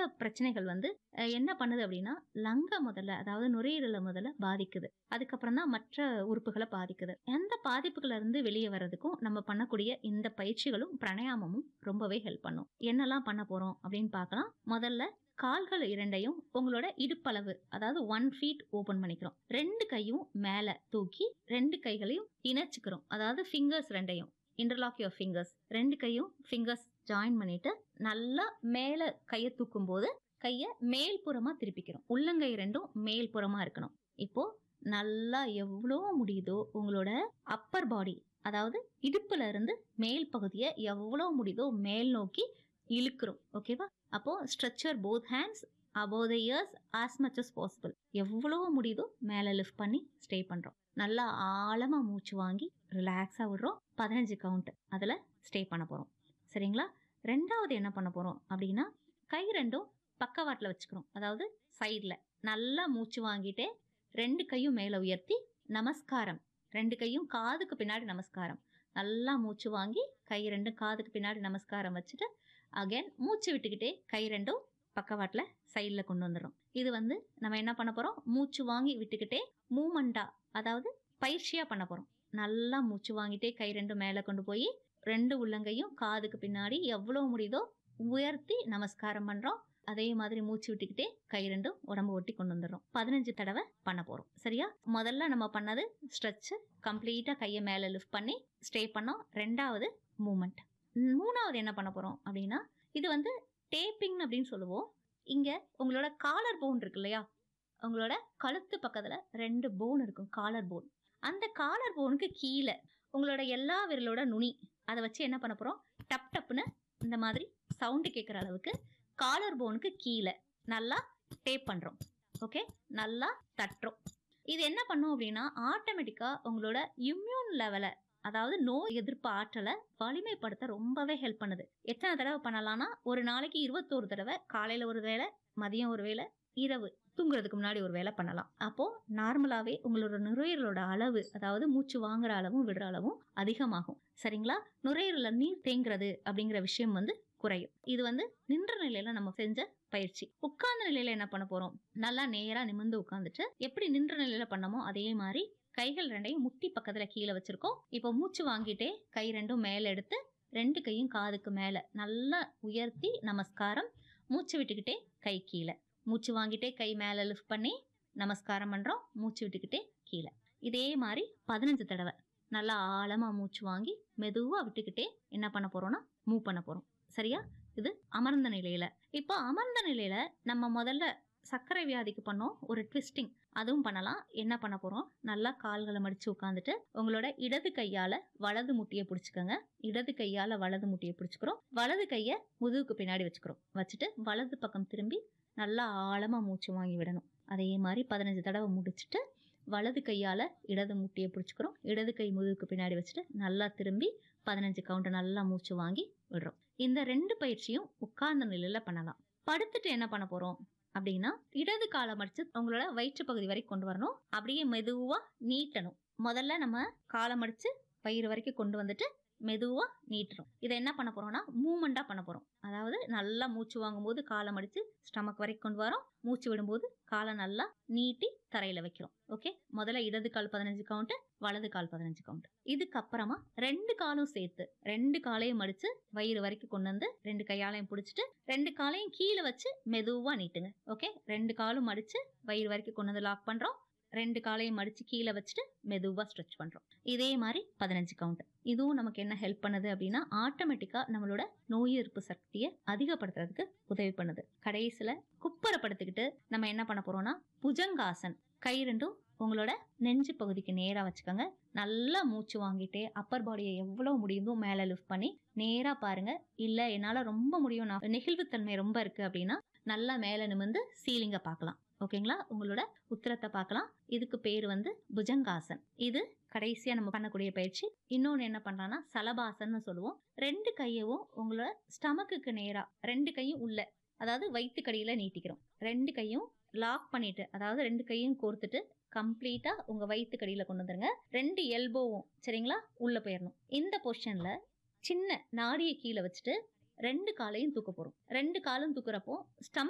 பிரச்சனைகள் வந்து அஹ், என்ன பண்ணுது அப்படின்னா லங்க முதல்ல அதாவது நுரையீரலை முதல்ல பாதிக்குது அதுக்கப்புறம் தான் மற்ற உறுப்புகளை பாதிக்குது அந்த பாதிப்புகள்ல இருந்து வெளியே வர்றதுக்கும் நம்ம பண்ணக்கூடிய இந்த பயிற்சிகளும் பிராணாயாமமும் ரொம்பவே ஹெல்ப் பண்ணும் என்னெல்லாம் பண்ண போறோம் அப்படின்னு பார்க்கலாம் முதல்ல கால்கள் இரண்டையும் உங்களோட இடுப்பளவு அதாவது ஒன் ஃபீட் ஓபன் பண்ணிக்கிறோம் ரெண்டு கையும் மேல தூக்கி ரெண்டு கைகளையும் இணைச்சுக்கிறோம் அதாவது ஃபிங்கர்ஸ் ரெண்டையும் இன்டர்லாக் யுவர் ஃபிங்கர்ஸ் ரெண்டு கையும் ஃபிங்கர்ஸ் ஜாயின் பண்ணிட்டு நல்லா மேல கையை தூக்கும் போது கையை மேல் புறமா திருப்பிக்கிறோம் உள்ளங்கை ரெண்டும் மேல் புறமா இருக்கணும் இப்போ நல்லா எவ்வளோ முடியுதோ உங்களோட அப்பர் பாடி அதாவது இடுப்புல இருந்து மேல் பகுதியை எவ்வளோ முடியுதோ மேல் நோக்கி இழுக்கிறோம் ஓகேவா அப்போ stretch your both hands above the ears as much as possible எவ்வளோ முடியுதோ மேலே லிஃப்ட் பண்ணி ஸ்டே பண்ணுறோம் நல்லா ஆழமாக மூச்சு வாங்கி ரிலாக்ஸாக விடுறோம் பதினஞ்சு கவுண்ட் அதில் ஸ்டே பண்ண போகிறோம் சரிங்களா ரெண்டாவது என்ன பண்ண போகிறோம் அப்படின்னா கை ரெண்டும் பக்கவாட்டில் வச்சுக்கிறோம் அதாவது சைடில் நல்லா மூச்சு வாங்கிட்டே ரெண்டு கையும் மேலே உயர்த்தி நமஸ்காரம் ரெண்டு கையும் காதுக்கு பின்னாடி நமஸ்காரம் நல்லா மூச்சு வாங்கி கை ரெண்டும் காதுக்கு பின்னாடி நமஸ்காரம் வச்சுட்டு அகைன் மூச்சு விட்டுக்கிட்டே கை ரெண்டும் பக்கவாட்டில் சைடில் கொண்டு வந்துடும் இது வந்து நம்ம என்ன பண்ண போகிறோம் மூச்சு வாங்கி விட்டுக்கிட்டே மூமெண்டா அதாவது பயிற்சியாக பண்ண போகிறோம் நல்லா மூச்சு வாங்கிட்டே கை ரெண்டும் மேலே கொண்டு போய் ரெண்டு உள்ளங்கையும் காதுக்கு பின்னாடி எவ்வளோ முடியுதோ உயர்த்தி நமஸ்காரம் பண்ணுறோம் அதே மாதிரி மூச்சு விட்டுக்கிட்டே கை ரெண்டும் உடம்பு ஒட்டி கொண்டு வந்துடுறோம் பதினஞ்சு தடவை பண்ண போகிறோம் சரியா முதல்ல நம்ம பண்ணது ஸ்ட்ரெச் கம்ப்ளீட்டாக கையை மேலே லிஃப்ட் பண்ணி ஸ்டே பண்ணோம் ரெண்டாவது மூமெண்ட் மூணாவது என்ன பண்ண போகிறோம் அப்படின்னா இது வந்து டேப்பிங் அப்படின்னு சொல்லுவோம் இங்கே உங்களோட காலர் போன் இருக்கு இல்லையா உங்களோட கழுத்து பக்கத்தில் ரெண்டு போன் இருக்கும் காலர் போன் அந்த காலர் போனுக்கு கீழே உங்களோட எல்லா விரலோட நுனி அதை வச்சு என்ன பண்ண போகிறோம் டப் டப்புன்னு இந்த மாதிரி சவுண்டு கேட்குற அளவுக்கு காலர் போனுக்கு கீழே நல்லா டேப் பண்ணுறோம் ஓகே நல்லா தட்டுறோம் இது என்ன பண்ணும் அப்படின்னா ஆட்டோமேட்டிக்காக உங்களோட இம்யூன் லெவலை அதாவது நோய் எதிர்ப்பு ஆற்றலை வலிமைப்படுத்த ரொம்பவே ஹெல்ப் பண்ணுது எத்தனை தடவை பண்ணலாம்னா ஒரு நாளைக்கு இருபத்தோரு தடவை காலையில் ஒரு வேளை மதியம் ஒரு வேளை இரவு தூங்குறதுக்கு முன்னாடி ஒரு வேலை பண்ணலாம் அப்போ நார்மலாவே உங்களோட நுரையீரலோட அளவு அதாவது மூச்சு வாங்குற அளவும் விடுற அளவும் அதிகமாகும் சரிங்களா நுரையீரல நீர் தேங்குறது அப்படிங்கிற விஷயம் வந்து குறையும் இது வந்து நின்ற நிலையில நம்ம செஞ்ச பயிற்சி உட்கார்ந்த நிலையில என்ன பண்ண போறோம் நல்லா நேரா நிமிர்ந்து உட்காந்துட்டு எப்படி நின்ற நிலையில பண்ணமோ அதே மாதிரி கைகள் ரெண்டையும் முட்டி பக்கத்துல கீழே வச்சிருக்கோம் இப்போ மூச்சு வாங்கிட்டே கை ரெண்டும் மேல எடுத்து ரெண்டு கையும் காதுக்கு மேல நல்லா உயர்த்தி நமஸ்காரம் மூச்சு விட்டுக்கிட்டே கை கீழே மூச்சு வாங்கிட்டே கை மேலே லிஃப்ட் பண்ணி நமஸ்காரம் பண்ணுறோம் மூச்சு விட்டுக்கிட்டே கீழே இதே மாதிரி பதினஞ்சு தடவை நல்லா ஆழமாக மூச்சு வாங்கி மெதுவாக விட்டுக்கிட்டே என்ன பண்ண போகிறோம்னா மூவ் பண்ண போகிறோம் சரியா இது அமர்ந்த நிலையில் இப்போ அமர்ந்த நிலையில் நம்ம முதல்ல சர்க்கரை வியாதிக்கு பண்ணோம் ஒரு ட்விஸ்டிங் அதுவும் பண்ணலாம் என்ன பண்ண போகிறோம் நல்லா கால்களை மடித்து உட்காந்துட்டு உங்களோட இடது கையால் வலது முட்டியை பிடிச்சிக்கோங்க இடது கையால் வலது முட்டியை பிடிச்சிக்கிறோம் வலது கையை முதுகுக்கு பின்னாடி வச்சுக்கிறோம் வச்சுட்டு வலது பக்கம் திரும்பி நல்லா ஆழமாக மூச்சு வாங்கி விடணும் அதே மாதிரி பதினஞ்சு தடவை முடிச்சுட்டு வலது கையால் இடது முட்டியை பிடிச்சிக்கிறோம் இடது கை முதுகுக்கு பின்னாடி வச்சுட்டு நல்லா திரும்பி பதினஞ்சு கவுண்டை நல்லா மூச்சு வாங்கி விடுறோம் இந்த ரெண்டு பயிற்சியும் உட்கார்ந்த நிலையில் பண்ணலாம் படுத்துட்டு என்ன பண்ண போகிறோம் அப்படின்னா இடது காலை மடிச்சு உங்களோட வயிற்று பகுதி வரைக்கும் கொண்டு வரணும் அப்படியே மெதுவாக நீட்டணும் முதல்ல நம்ம காலை மடிச்சு வயிறு வரைக்கும் கொண்டு வந்துட்டு மெதுவாக நீட்டுறோம் இதை என்ன பண்ண போறோம்னா மூமெண்ட்டாக பண்ண போகிறோம் அதாவது நல்லா மூச்சு வாங்கும்போது காலை மடித்து ஸ்டமக் வரைக்கும் கொண்டு வரோம் மூச்சு விடும்போது காலை நல்லா நீட்டி தரையில் வைக்கிறோம் ஓகே முதல்ல இடது கால் பதினஞ்சு கவுண்ட் வலது கால் பதினஞ்சு கவுண்ட் இதுக்கப்புறமா ரெண்டு காலும் சேர்த்து ரெண்டு காலையும் மடித்து வயிறு வரைக்கும் கொண்டு வந்து ரெண்டு கையாலையும் பிடிச்சிட்டு ரெண்டு காலையும் கீழே வச்சு மெதுவாக நீட்டுங்க ஓகே ரெண்டு காலும் மடித்து வயிறு வரைக்கும் கொண்டு வந்து லாக் பண்ணுறோம் ரெண்டு காலையும் மடித்து கீழே வச்சுட்டு மெதுவாக ஸ்ட்ரெச் பண்ணுறோம் இதே மாதிரி பதினஞ்சு கவுண்ட் இதுவும் நமக்கு என்ன ஹெல்ப் பண்ணுது அப்படின்னா ஆட்டோமேட்டிக்காக நம்மளோட நோய் எதிர்ப்பு சக்தியை அதிகப்படுத்துறதுக்கு உதவி பண்ணுது கடைசியில் குப்பரப்படுத்திக்கிட்டு நம்ம என்ன பண்ண போறோம்னா புஜங்காசன் கை ரெண்டும் உங்களோட நெஞ்சு பகுதிக்கு நேராக வச்சுக்கோங்க நல்லா மூச்சு வாங்கிட்டே அப்பர் பாடியை எவ்வளோ முடியுமோ மேலே லிஃப்ட் பண்ணி நேராக பாருங்க இல்லை என்னால் ரொம்ப முடியும் நான் நெகிழ்வுத்தன்மை ரொம்ப இருக்கு அப்படின்னா நல்லா மேலே நிமிர்ந்து சீலிங்கை பார்க்கலாம் ஓகேங்களா உங்களோட உத்தரத்தை பார்க்கலாம் இதுக்கு பேர் வந்து புஜங்காசன் இது கடைசியா நம்ம பண்ணக்கூடிய பயிற்சி இன்னொன்று என்ன பண்றான்னா சலபாசன்னு சொல்லுவோம் ரெண்டு கையவும் உங்களோட ஸ்டமக்குக்கு நேரா ரெண்டு கையும் உள்ள அதாவது வயிற்றுக்கடியில நீட்டிக்கிறோம் ரெண்டு கையும் லாக் பண்ணிட்டு அதாவது ரெண்டு கையும் கோர்த்துட்டு கம்ப்ளீட்டா உங்க வயிற்றுக்கடியில கொண்டு வந்துருங்க ரெண்டு எல்போவும் சரிங்களா உள்ள போயிடணும் இந்த பொசிஷன்ல சின்ன நாடியை கீழே வச்சுட்டு ரெண்டு காலையும் தூக்க போறோம் ரெண்டு காலும் தூக்குறப்போ ஸ்டமக்